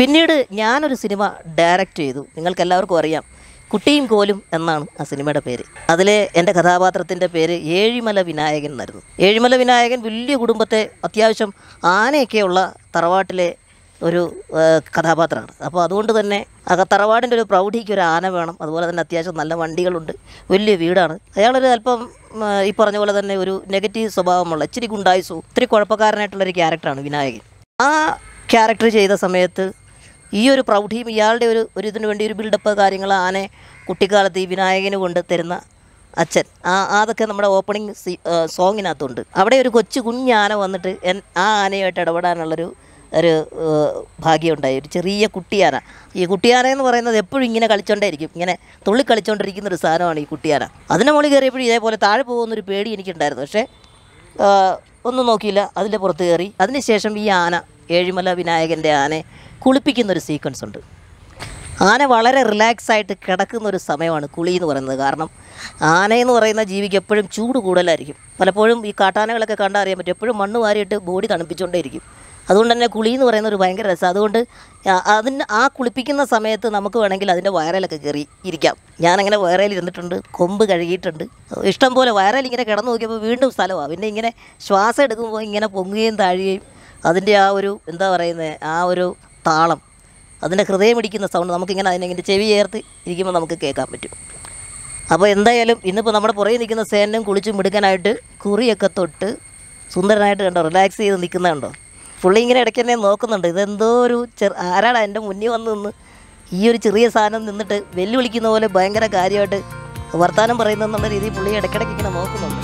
പിന്നീട് ഞാനൊരു cinema direct ചെയ്തു നിങ്ങൾക്ക് എല്ലാവർക്കും അറിയാം കുട്ടിയും കോലും എന്നാണ് ആ സിനിമയുടെ പേര് അതിൽ എൻ്റെ കഥാപാത്രത്തിൻ്റെ പേര് ഏഴിമല വിനായകൻ എന്നായിരുന്നു ഏഴിമല വിനായകൻ വലിയ കുടുംബത്തെ അത്യാവശ്യം ആനയൊക്കെയുള്ള തറവാട്ടിലെ ഒരു ആ, കഥാപാത്രമാണ് അപ്പോൾ അതുകൊണ്ട് തന്നെ ആ തറവാടിൻ്റെ ഒരു പ്രൗഢിക്ക് ഒരു ആന വേണം അതുപോലെ തന്നെ അത്യാവശ്യം നല്ല വണ്ടികളുണ്ട് വലിയ വീടാണ് അയാളൊരു അല്പം ആ, ഈ പറഞ്ഞ പോലെ തന്നെ ഒരു നെഗറ്റീവ് സ്വഭാവമുള്ള ഇച്ചിരി ഗുണ്ടായുസു ഇത്തിരി കുഴപ്പക്കാരനായിട്ടുള്ളൊരു ക്യാരക്ടറാണ് വിനായകൻ ആ ക്യാരക്ടർ ചെയ്ത സമയത്ത് ഈ ഒരു പ്രൗഢിയും ഇയാളുടെ ഒരു ഒരു ഇതിനു വേണ്ടി ഒരു ബിൽഡപ്പ് കാര്യങ്ങൾ ആനെ കുട്ടിക്കാലത്ത് ഈ വിനായകന് കൊണ്ട് തരുന്ന അച്ഛൻ ആ അതൊക്കെ നമ്മുടെ ഓപ്പണിംഗ് സീ സോങ്ങിനകത്തുണ്ട് അവിടെ ഒരു കൊച്ചു കുഞ്ഞാന വന്നിട്ട് എൻ ആ ആനയായിട്ട് ഇടപെടാനുള്ളൊരു ഒരു ഏഹ്, ഭാഗ്യമുണ്ടായി ഒരു ചെറിയ കുട്ടിയാന ഈ കുട്ടിയാന എന്ന് പറയുന്നത് എപ്പോഴും ഇങ്ങനെ കളിച്ചോണ്ടേയിരിക്കും ഇങ്ങനെ തുള്ളി കളിച്ചുകൊണ്ടിരിക്കുന്ന ഒരു സാധനമാണ് ഈ കുട്ടിയാന അതിൻ്റെ മുകളിൽ കയറിയപ്പോഴും ഇതേപോലെ താഴെ പോകുന്നൊരു പേടി എനിക്കുണ്ടായിരുന്നു പക്ഷേ ആ, ഒന്നും നോക്കിയില്ല അതിൻ്റെ പുറത്ത് കയറി അതിനുശേഷം ഈ ആന ഏഴിമല വിനായകൻ്റെ ആനയെ കുളിപ്പിക്കുന്നൊരു സീക്വൻസ് ഉണ്ട് ആന വളരെ റിലാക്സ് ആയിട്ട് കിടക്കുന്ന ഒരു സമയമാണ് കുളി എന്ന് പറയുന്നത് കാരണം ആനയെന്ന് പറയുന്ന ജീവിക്ക് എപ്പോഴും ചൂട് കൂടുതലായിരിക്കും പലപ്പോഴും ഈ കാട്ടാനകളൊക്കെ കണ്ടാൽ അറിയാൻ പറ്റും എപ്പോഴും മണ്ണ് വാരിയിട്ട് ബോഡി തണുപ്പിച്ചുകൊണ്ടേയിരിക്കും അതുകൊണ്ട് തന്നെ കുളി എന്ന് പറയുന്ന ഒരു ഭയങ്കര രസം അതുകൊണ്ട് ആ- അതിന് ആ കുളിപ്പിക്കുന്ന സമയത്ത് നമുക്ക് വേണമെങ്കിൽ അതിൻ്റെ വയറയിലൊക്കെ കയറി ഇരിക്കാം ഞാനങ്ങനെ വയറയിൽ ഇരുന്നിട്ടുണ്ട് കൊമ്പ് കഴുകിയിട്ടുണ്ട് ഇഷ്ടം പോലെ വയറയിൽ ഇങ്ങനെ കിടന്നു നോക്കിയപ്പോൾ വീണ്ടും സ്ഥലമാണ് പിന്നെ ഇങ്ങനെ ശ്വാസം എടുക്കുമ്പോൾ ഇങ്ങനെ പൊങ്ങുകയും താഴുകയും അതിൻ്റെ ആ ഒരു എന്താ പറയുന്നത് ആ ഒരു താളം അതിൻ്റെ ഹൃദയം ഇടിക്കുന്ന സൗണ്ട് നമുക്കിങ്ങനെ അതിനെങ്ങനെ ചെവി ചേർത്ത് ഇരിക്കുമ്പോൾ നമുക്ക് കേൾക്കാൻ പറ്റും അപ്പോൾ എന്തായാലും ഇന്നിപ്പോൾ നമ്മുടെ പുറകെ നിൽക്കുന്ന സേനും കുളിച്ച് മിടുക്കാനായിട്ട് കുറിയൊക്കെ തൊട്ട് സുന്ദരനായിട്ട് കണ്ടോ റിലാക്സ് ചെയ്ത് നിൽക്കുന്നുണ്ടോ പുള്ളി ഇങ്ങനെ ഇടയ്ക്ക് തന്നെ നോക്കുന്നുണ്ട് ഇതെന്തോ ഒരു ചെറു ആരാടാ എൻ്റെ മുന്നിൽ വന്ന് നിന്ന് ഈ ഒരു ചെറിയ സാധനം നിന്നിട്ട് വെല്ലുവിളിക്കുന്ന പോലെ ഭയങ്കര കാര്യമായിട്ട് വർത്തമാനം പറയുന്നെന്നുള്ള രീതിയിൽ പുള്ളി ഇടയ്ക്കിടയ്ക്ക് ഇങ്ങനെ നോക്കുന്നുണ്ട്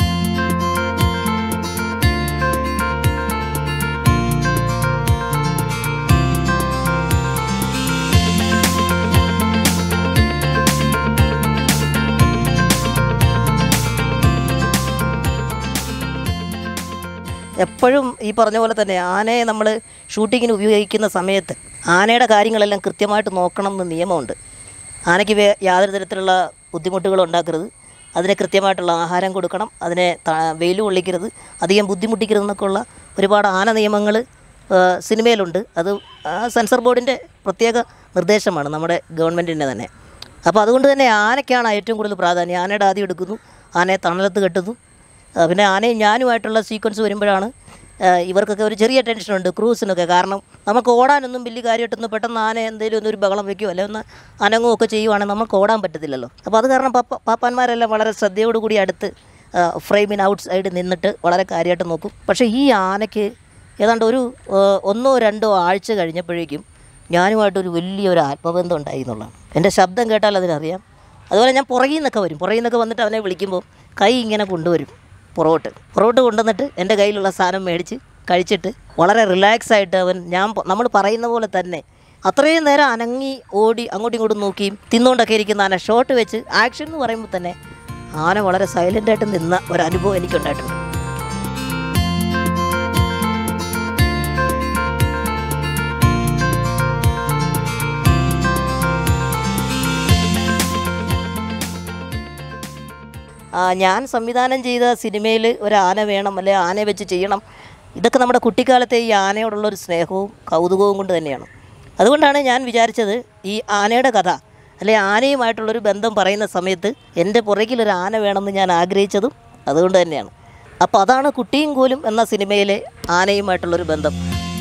എപ്പോഴും ഈ പറഞ്ഞ പോലെ തന്നെ ആനയെ നമ്മൾ ഷൂട്ടിങ്ങിന് ഉപയോഗിക്കുന്ന സമയത്ത് ആനയുടെ കാര്യങ്ങളെല്ലാം കൃത്യമായിട്ട് നോക്കണം എന്ന് നിയമമുണ്ട് ആനയ്ക്ക് വേ- യാതൊരു തരത്തിലുള്ള ബുദ്ധിമുട്ടുകളും ഉണ്ടാക്കരുത് അതിന് കൃത്യമായിട്ടുള്ള ആഹാരം കൊടുക്കണം അതിനെ ത- വെയിൽ കൊള്ളിക്കരുത് അധികം ബുദ്ധിമുട്ടിക്കരുത് എന്നൊക്കെയുള്ള ഒരുപാട് ആന നിയമങ്ങൾ സിനിമയിലുണ്ട് അത് ആ സെൻസർ ബോർഡിൻ്റെ പ്രത്യേക നിർദ്ദേശമാണ് നമ്മുടെ ഗവൺമെൻറ്റിൻ്റെ തന്നെ അപ്പോൾ അതുകൊണ്ട് തന്നെ ആനയ്ക്കാണ് ഏറ്റവും കൂടുതൽ പ്രാധാന്യം ആനയുടെ ആദ്യം എടുക്കുന്നു ആനയെ തണലത്ത് കെട്ടുന്നു ആ, പിന്നെ ആനയും ഞാനുമായിട്ടുള്ള സീക്വൻസ് വരുമ്പോഴാണ് ആ, ഇവർക്കൊക്കെ ഒരു ചെറിയ ടെൻഷനുണ്ട് ക്രൂസിനൊക്കെ കാരണം നമുക്ക് ഓടാനൊന്നും വലിയ കാര്യമായിട്ടൊന്നും പെട്ടെന്ന് ആന എന്തെങ്കിലും ഒന്നൊരു ബഹളം വയ്ക്കുമോ അല്ലെങ്കിൽ ഒന്ന് അനങ്ങുമോ ഒക്കെ ചെയ്യുവാണെങ്കിൽ നമുക്ക് ഓടാൻ പറ്റത്തില്ലല്ലോ അപ്പോൾ അത് കാരണം പപ്പ പാപ്പാന്മാരെല്ലാം വളരെ ശ്രദ്ധയോടുകൂടി അടുത്ത് ഫ്രെയിമിന് ഔട്ട് സൈഡ് നിന്നിട്ട് വളരെ കാര്യമായിട്ട് നോക്കും പക്ഷേ ഈ ആനയ്ക്ക് ഏതാണ്ട് ഒരു ആ, ഒന്നോ രണ്ടോ ആഴ്ച കഴിഞ്ഞപ്പോഴേക്കും ഞാനുമായിട്ടൊരു വലിയൊരു ആത്മബന്ധം ഉണ്ടായി എന്നുള്ളതാണ് എൻ്റെ ശബ്ദം കേട്ടാൽ അതിനറിയാം അതുപോലെ ഞാൻ പുറകിൽ നിന്നൊക്കെ വരും പുറകിൽ നിന്നൊക്കെ വന്നിട്ട് അവനെ വിളിക്കുമ്പോൾ കൈ ഇങ്ങനെ കൊണ്ടുവരും പുറകോട്ട് പുറകോട്ട് കൊണ്ടുവന്നിട്ട് എൻ്റെ കയ്യിലുള്ള സാധനം മേടിച്ച് കഴിച്ചിട്ട് വളരെ റിലാക്സ് ആയിട്ട് അവൻ ഞാൻ നമ്മൾ പറയുന്ന പോലെ തന്നെ അത്രയും നേരം അനങ്ങി ഓടി അങ്ങോട്ടും ഇങ്ങോട്ടും നോക്കിയും തിന്നുകൊണ്ടൊക്കെ ഇരിക്കുന്ന ആന ഷോട്ട് വെച്ച് ആക്ഷൻ എന്ന് പറയുമ്പോൾ തന്നെ ആന വളരെ സൈലൻ്റായിട്ട് നിന്ന ഒരു അനുഭവം എനിക്കുണ്ടായിട്ടുണ്ട് ആ, ഞാൻ സംവിധാനം ചെയ്ത സിനിമയിൽ ഒരു ആന വേണം അല്ലെ ആനയെ വെച്ച് ചെയ്യണം ഇതൊക്കെ നമ്മുടെ കുട്ടിക്കാലത്തെ ഈ ആനയോടുള്ള ഒരു സ്നേഹവും കൗതുകവും കൊണ്ട് തന്നെയാണ് അതുകൊണ്ടാണ് ഞാൻ വിചാരിച്ചത് ഈ ആനയുടെ കഥ അല്ലെ ആനയുമായിട്ടുള്ളൊരു ബന്ധം പറയുന്ന സമയത്ത് എൻ്റെ പുറകിലൊരു ആന വേണമെന്ന് ഞാൻ ആഗ്രഹിച്ചതും അതുകൊണ്ട് തന്നെയാണ് അപ്പോൾ അതാണ് കുട്ടിയും കോലും എന്ന സിനിമയിലെ ആനയുമായിട്ടുള്ളൊരു ബന്ധം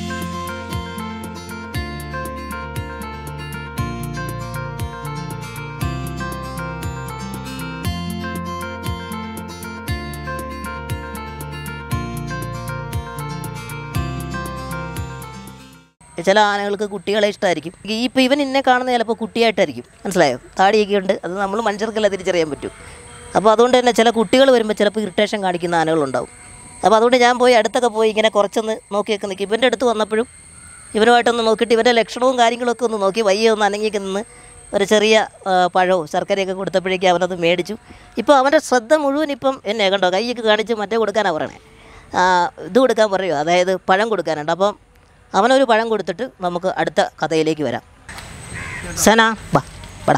ചില ആനകൾക്ക് കുട്ടികളെ ഇഷ്ടമായിരിക്കും ഈ ഇപ്പോൾ ഇവൻ എന്നെ കാണുന്ന ചിലപ്പോൾ കുട്ടിയായിട്ടായിരിക്കും മനസ്സിലായോ താടിയൊക്കെ ഉണ്ട് അത് നമ്മൾ മനുഷ്യർക്കല്ല തിരിച്ചറിയാൻ പറ്റും അപ്പോൾ അതുകൊണ്ട് തന്നെ ചില കുട്ടികൾ വരുമ്പോൾ ചിലപ്പോൾ ഇറിറ്റേഷൻ കാണിക്കുന്ന ആനകളുണ്ടാവും അപ്പോൾ അതുകൊണ്ട് ഞാൻ പോയി അടുത്തൊക്കെ പോയി ഇങ്ങനെ കുറച്ചൊന്ന് നോക്കിയൊക്കെ നിൽക്കും ഇവൻ്റെ അടുത്ത് വന്നപ്പോഴും ഇവനുമായിട്ടൊന്ന് നോക്കിയിട്ട് ഇവൻ്റെ ലക്ഷണവും കാര്യങ്ങളൊക്കെ ഒന്ന് നോക്കി വയ്യ ഒന്ന് അനങ്ങിയൊക്കെ നിന്ന് ഒരു ചെറിയ ആ, പഴവും ശർക്കരയൊക്കെ കൊടുത്തപ്പോഴേക്കും അവനത് മേടിച്ചു ഇപ്പോൾ അവൻ്റെ ശ്രദ്ധ മുഴുവൻ ഇപ്പം എന്നെ കണ്ടോ കൈയൊക്കെ കാണിച്ച് മറ്റേ കൊടുക്കാനാണ് പറയണേ ആ, ഇത് കൊടുക്കാൻ പറയുമോ അതായത് പഴം കൊടുക്കാനുണ്ട് അപ്പം അവനൊരു പഴം കൊടുത്തിട്ട് നമുക്ക് അടുത്ത കഥയിലേക്ക് വരാം സന ബാ പടാ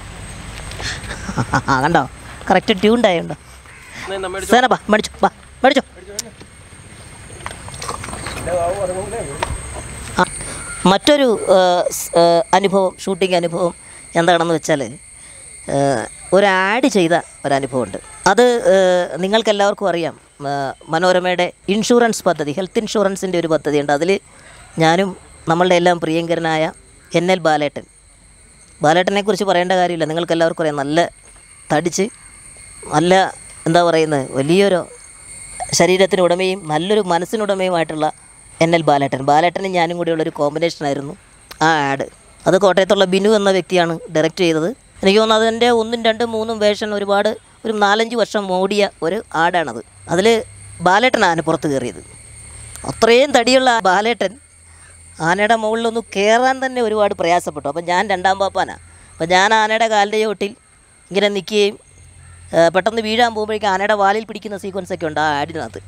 ആ കണ്ടോ കറക്റ്റ് ട്യൂണ്ടായുണ്ടോ സന ബാ മേടിച്ചോ ബാ മേടിച്ചോ ആ മറ്റൊരു ആ, സ്, ആ, അനുഭവം ഷൂട്ടിംഗ് അനുഭവം എന്താണെന്ന് വെച്ചാൽ ആ, ഒരു ആഡ് ചെയ്ത ഒരനുഭവമുണ്ട് അത് ആ, നിങ്ങൾക്കെല്ലാവർക്കും അറിയാം ആ, മനോരമയുടെ ഇൻഷുറൻസ് പദ്ധതി ഹെൽത്ത് ഇൻഷുറൻസിൻ്റെ ഒരു പദ്ധതിയുണ്ട് അതിൽ ഞാനും നമ്മളുടെ എല്ലാം പ്രിയങ്കരനായ എൻ എൽ ബാലേട്ടൻ ബാലേട്ടനെ കുറിച്ച് പറയേണ്ട കാര്യമില്ല നിങ്ങൾക്ക് എല്ലാവർക്കും അറിയാം നല്ല തടിച്ച് നല്ല എന്താ പറയുന്നത് വലിയൊരു ശരീരത്തിന് ഉടമയും നല്ലൊരു മനസ്സിനുടമയുമായിട്ടുള്ള എൻ എൽ ബാലേട്ടൻ ബാലേട്ടനും ഞാനും കൂടിയുള്ളൊരു കോമ്പിനേഷനായിരുന്നു ആ ആഡ് അത് കോട്ടയത്തുള്ള ബിനു എന്ന വ്യക്തിയാണ് ഡയറക്റ്റ് ചെയ്തത് എനിക്ക് തോന്നുന്നു അതിൻ്റെ ഒന്നും രണ്ടും മൂന്നും വേഷൻ ഒരുപാട് ഒരു നാലഞ്ച് വർഷം ഓടിയ ഒരു ആടാണത് അതിൽ ബാലേട്ടനാണ് പുറത്ത് കയറിയത് അത്രയും തടിയുള്ള ആ ബാലേട്ടൻ ആനയുടെ മുകളിലൊന്ന് കയറാൻ തന്നെ ഒരുപാട് പ്രയാസപ്പെട്ടു അപ്പം ഞാൻ രണ്ടാം പാപ്പാനാണ് അപ്പം ഞാൻ ആനയുടെ കാലിൻ്റെ ചോട്ടിൽ ഇങ്ങനെ നിൽക്കുകയും ആ, പെട്ടെന്ന് വീഴാൻ പോകുമ്പോഴേക്കും ആനയുടെ വാലിൽ പിടിക്കുന്ന സീക്വൻസ് ഒക്കെ ഉണ്ട് ആ ആടിനകത്ത്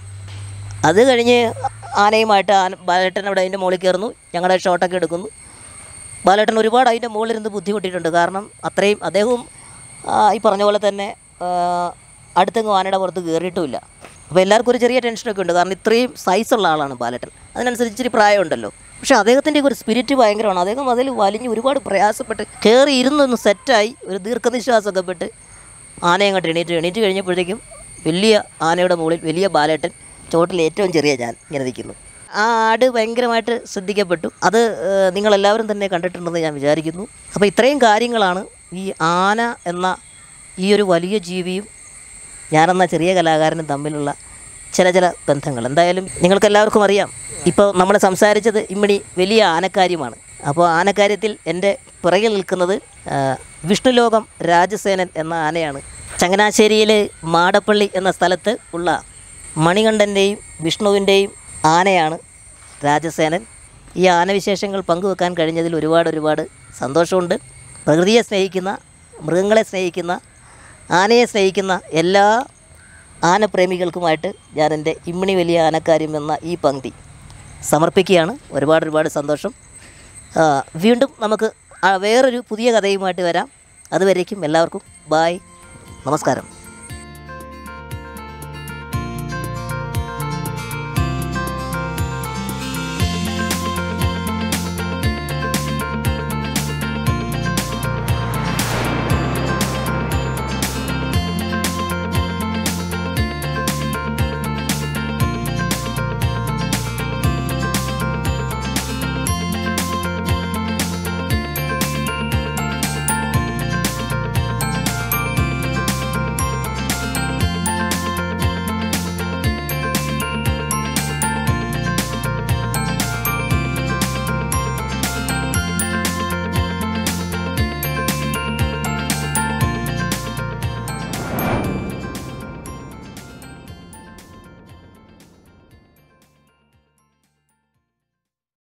അത് കഴിഞ്ഞ് ആനയുമായിട്ട് ആന ബാലേട്ടൻ അവിടെ അതിൻ്റെ മുകളിൽ കയറുന്നു ഞങ്ങളുടെ ഷോട്ടൊക്കെ എടുക്കുന്നു ബാലേട്ടൻ ഒരുപാട് അതിൻ്റെ മുകളിലിരുന്ന് ബുദ്ധിമുട്ടിയിട്ടുണ്ട് കാരണം അത്രയും അദ്ദേഹവും ആ, ഈ പറഞ്ഞ പോലെ തന്നെ ആ, അടുത്തെങ്ങും ആനയുടെ പുറത്ത് കയറിയിട്ടുമില്ല അപ്പോൾ എല്ലാവർക്കും ഒരു ചെറിയ ടെൻഷനൊക്കെ ഉണ്ട് കാരണം ഇത്രയും സൈസുള്ള ആളാണ് ബാലേട്ടൻ അതിനനുസരിച്ച് ഇച്ചിരി പ്രായമുണ്ടല്ലോ പക്ഷേ അദ്ദേഹത്തിൻ്റെ ഒരു സ്പിരിറ്റ് ഭയങ്കരമാണ് അദ്ദേഹം അതിൽ വലിഞ്ഞ് ഒരുപാട് പ്രയാസപ്പെട്ട് കയറി ഇരുന്നൊന്ന് സെറ്റായി ഒരു ദീർഘനിശ്വാസമൊക്കെ പെട്ട് ആനയെ അങ്ങോട്ട് എണീറ്റ് എണീറ്റ് കഴിഞ്ഞപ്പോഴത്തേക്കും വലിയ ആനയുടെ മുകളിൽ വലിയ ബാലേട്ടൻ ചോട്ടിൽ ഏറ്റവും ചെറിയ ഞാൻ ഇങ്ങനെ നിൽക്കുന്നു ആ ആട് ഭയങ്കരമായിട്ട് ശ്രദ്ധിക്കപ്പെട്ടു അത് ഏഹ്, നിങ്ങളെല്ലാവരും തന്നെ കണ്ടിട്ടുണ്ടെന്ന് ഞാൻ വിചാരിക്കുന്നു അപ്പോൾ ഇത്രയും കാര്യങ്ങളാണ് ഈ ആന എന്ന ഈ ഒരു വലിയ ജീവിയും ഞാനെന്ന ചെറിയ കലാകാരനും തമ്മിലുള്ള ചില ചില ബന്ധങ്ങൾ എന്തായാലും നിങ്ങൾക്കെല്ലാവർക്കും അറിയാം ഇപ്പോൾ നമ്മൾ സംസാരിച്ചത് ഇമ്മണി വലിയ ആനക്കാര്യമാണ് അപ്പോൾ ആനക്കാര്യത്തിൽ എൻ്റെ പിറകിൽ നിൽക്കുന്നത് ആ, വിഷ്ണുലോകം രാജസേനൻ എന്ന ആനയാണ് ചങ്ങനാശ്ശേരിയിൽ മാടപ്പള്ളി എന്ന സ്ഥലത്ത് ഉള്ള മണികണ്ഠൻ്റെയും വിഷ്ണുവിൻ്റെയും ആനയാണ് രാജസേനൻ ഈ ആനവിശേഷങ്ങൾ പങ്കുവെക്കാൻ കഴിഞ്ഞതിൽ ഒരുപാട് ഒരുപാട് സന്തോഷമുണ്ട് പ്രകൃതിയെ സ്നേഹിക്കുന്ന മൃഗങ്ങളെ സ്നേഹിക്കുന്ന ആനയെ സ്നേഹിക്കുന്ന എല്ലാ ആനപ്രേമികൾക്കുമായിട്ട് ഞാൻ എൻ്റെ ഇമ്മിണി വലിയ ആനക്കാര്യം എന്ന ഈ പങ്ക്തി സമർപ്പിക്കുകയാണ് ഒരുപാട് ഒരുപാട് സന്തോഷം ആ, വീണ്ടും നമുക്ക് ആ വേറൊരു പുതിയ കഥയുമായിട്ട് വരാം അതുവരേക്കും എല്ലാവർക്കും ബായ് നമസ്കാരം